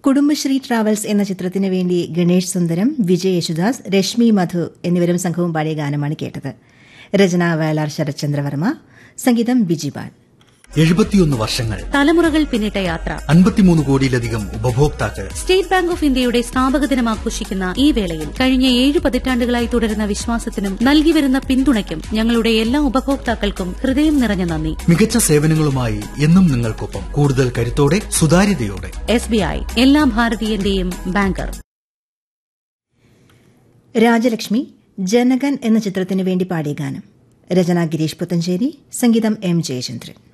Kudumbashree travels എന്ന ചിത്രത്തിന് വേണ്ടി ഗണേഷ് സുന്ദരം വിജയ് യേശുദാസ് രശ്മി മധു എന്നിവരും സംഘവും പാടിയ ഗാനമാണ് കേട്ടത് രചന വയലാർ ശരത്ചന്ദ്രവർമ്മ സംഗീതം ബിജിപാൽ എഴുപത്തിയൊന്ന് വർഷങ്ങൾ തലമുറകൾ പിന്നിട്ട യാത്ര അൻപത്തിമൂന്ന് കോടിയിലധികം ഉപഭോക്താക്കൾ സ്റ്റേറ്റ് ബാങ്ക് ഓഫ് ഇന്ത്യയുടെ സ്ഥാപക ദിനം ആഘോഷിക്കുന്ന ഈ വേളയിൽ കഴിഞ്ഞ ഏഴ് പതിറ്റാണ്ടുകളായി തുടരുന്ന വിശ്വാസത്തിനും നൽകിവരുന്ന പിന്തുണയ്ക്കും ഞങ്ങളുടെ എല്ലാ ഉപഭോക്താക്കൾക്കും ഹൃദയം നിറഞ്ഞ നന്ദി മികച്ച സേവനങ്ങളുമായി എന്നും നിങ്ങൾക്കൊപ്പം കൂടുതൽ കരുത്തോടെ സുതാര്യതയോടെ എസ് ബി ഐ എല്ലാ ഭാരതീയന്റെയും ബാങ്കർ രാജലക്ഷ്മി ജനകൻ എന്ന ചിത്രത്തിന് വേണ്ടി പാടിയ ഗാനം രചന ഗിരീഷ് പുത്തഞ്ചേരി സംഗീതം എം ജയചന്ദ്രൻ